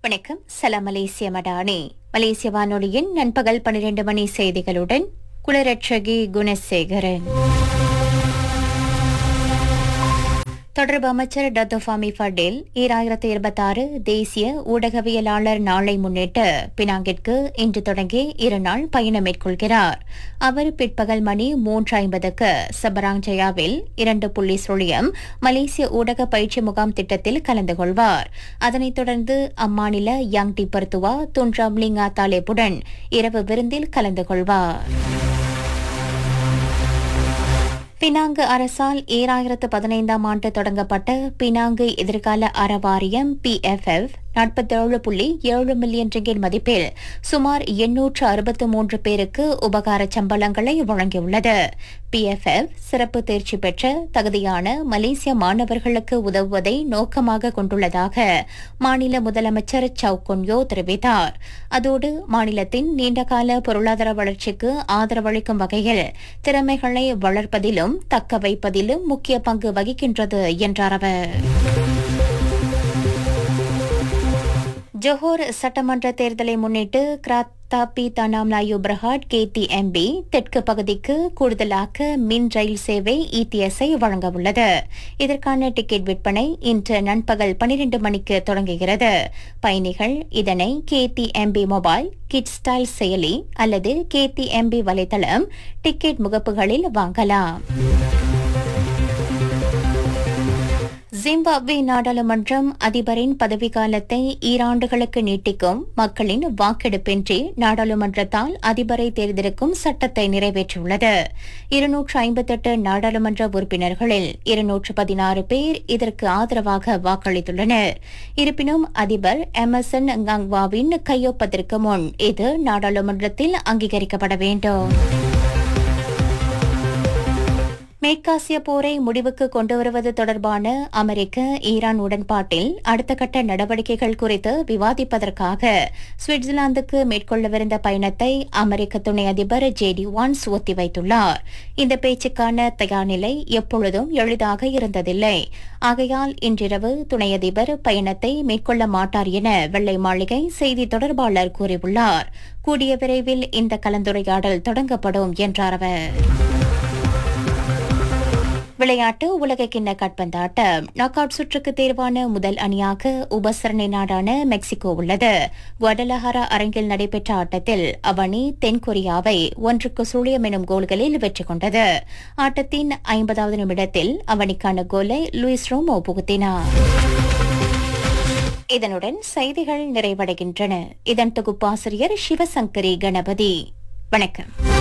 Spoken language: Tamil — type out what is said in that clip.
வணக்கம் சலாம் மலேசிய மடானி மலேசிய வானொலியின் நண்பகல் பனிரெண்டு மணி செய்திகளுடன் குலரட்சகி குணசேகரன் தொடர்பு அமைச்சர் டத்தோஃபாமி ஃபடேல் ஈராயிரத்தி இருபத்தாறு தேசிய ஊடகவியலாளர் நாளை முன்னிட்டு பினாங்கிற்கு இன்று தொடங்கி இரு நாள் பயணம் மேற்கொள்கிறார் அவர் பிற்பகல் மணி மூன்று ஐம்பதுக்கு சபராங் ஜயாவில் இரண்டு புள்ளி சுழியம் மலேசிய ஊடக பயிற்சி முகாம் திட்டத்தில் கலந்து கொள்வார் அதனைத் தொடர்ந்து அம்மாநில யங் டி பர்துவா துன்றாம் லிங்கா தாலேப்புடன் இரவு விருந்தில் கலந்து கொள்வார் பினாங்கு அரசால் ஈராயிரத்து பதினைந்தாம் ஆண்டு தொடங்கப்பட்ட பினாங்கு எதிர்கால அறவாரியம் பிஎஃப்எஃப் நாற்பத்தேழு புள்ளி ஏழு மில்லியன் ரிங்கிட் மதிப்பில் சுமார் எண்ணூற்று அறுபத்து மூன்று பேருக்கு உபகார சம்பளங்களை வழங்கியுள்ளது பிஎஃப்எஃப் சிறப்பு தேர்ச்சி பெற்ற தகுதியான மலேசிய மாணவர்களுக்கு உதவுவதை நோக்கமாக கொண்டுள்ளதாக மாநில முதலமைச்சர் சவ் கொன்யோ தெரிவித்தார் அதோடு மாநிலத்தின் நீண்டகால பொருளாதார வளர்ச்சிக்கு ஆதரவளிக்கும் வகையில் திறமைகளை வளர்ப்பதிலும் தக்க வைப்பதிலும் முக்கிய பங்கு வகிக்கின்றது என்றார் அவர் ஜொஹோர் சட்டமன்ற தேர்தலை முன்னிட்டு கிராத்தாபி தனாம் லாயு பிரஹாட் கேடிஎம்பி தெற்கு பகுதிக்கு கூடுதலாக மின் ரயில் சேவை இடிஎஸ்ஐ வழங்க உள்ளது இதற்கான டிக்கெட் விற்பனை இன்று நண்பகல் பனிரெண்டு மணிக்கு தொடங்குகிறது பயணிகள் இதனை கேடிஎம்பி மொபைல் கிட் ஸ்டைல் செயலி அல்லது கேடிஎம்பி வலைதளம் டிக்கெட் முகப்புகளில் வாங்கலாம் ஜிம்பாப்வே நாடாளுமன்றம் அதிபரின் பதவிக்காலத்தை ஈராண்டுகளுக்கு நீட்டிக்கும் மக்களின் வாக்கெடுப்பின்றி நாடாளுமன்றத்தால் அதிபரை தேர்ந்தெடுக்கும் சட்டத்தை நிறைவேற்றியுள்ளது இருநூற்று ஐம்பத்தெட்டு நாடாளுமன்ற உறுப்பினர்களில் இருநூற்று பதினாறு பேர் இதற்கு ஆதரவாக வாக்களித்துள்ளனர் இருப்பினும் அதிபர் எமர்சன் கங்வாவின் கையொப்பத்திற்கு முன் இது நாடாளுமன்றத்தில் அங்கீகரிக்கப்பட வேண்டும் மேற்காசிய போரை முடிவுக்கு கொண்டு வருவது தொடர்பான அமெரிக்க ஈரான் உடன்பாட்டில் அடுத்த கட்ட நடவடிக்கைகள் குறித்து விவாதிப்பதற்காக சுவிட்சர்லாந்துக்கு மேற்கொள்ளவிருந்த பயணத்தை அமெரிக்க துணை அதிபர் ஜே டி வான்ஸ் ஒத்திவைத்துள்ளார் இந்த பேச்சுக்கான தயார் நிலை எப்பொழுதும் எளிதாக இருந்ததில்லை ஆகையால் இன்றிரவு துணை அதிபர் பயணத்தை மேற்கொள்ள மாட்டார் என வெள்ளை மாளிகை செய்தி தொடர்பாளர் கூறியுள்ளார் கூடிய விரைவில் இந்த கலந்துரையாடல் தொடங்கப்படும் என்றார் அவர் விளையாட்டு உலகக்கிண்ண காட்பந்தாட்டம் நாக் அவுட் சுற்றுக்கு தேர்வான முதல் அணியாக உபசரணை நாடான மெக்சிகோ உள்ளது குவடலஹாரா அரங்கில் நடைபெற்ற ஆட்டத்தில் அவ்வணி தென்கொரியாவை ஒன்றுக்கு சுழியம் எனும் கோல்களில் வெற்றி கொண்டது ஆட்டத்தின் ஐம்பதாவது நிமிடத்தில் அவனிக்கான கோலை லூயிஸ் ரோமோ புகுத்தினார் இதனுடன் செய்திகள் நிறைவடைகின்றன இதன் தொகுப்பாசிரியர் சிவசங்கரி கணபதி வணக்கம்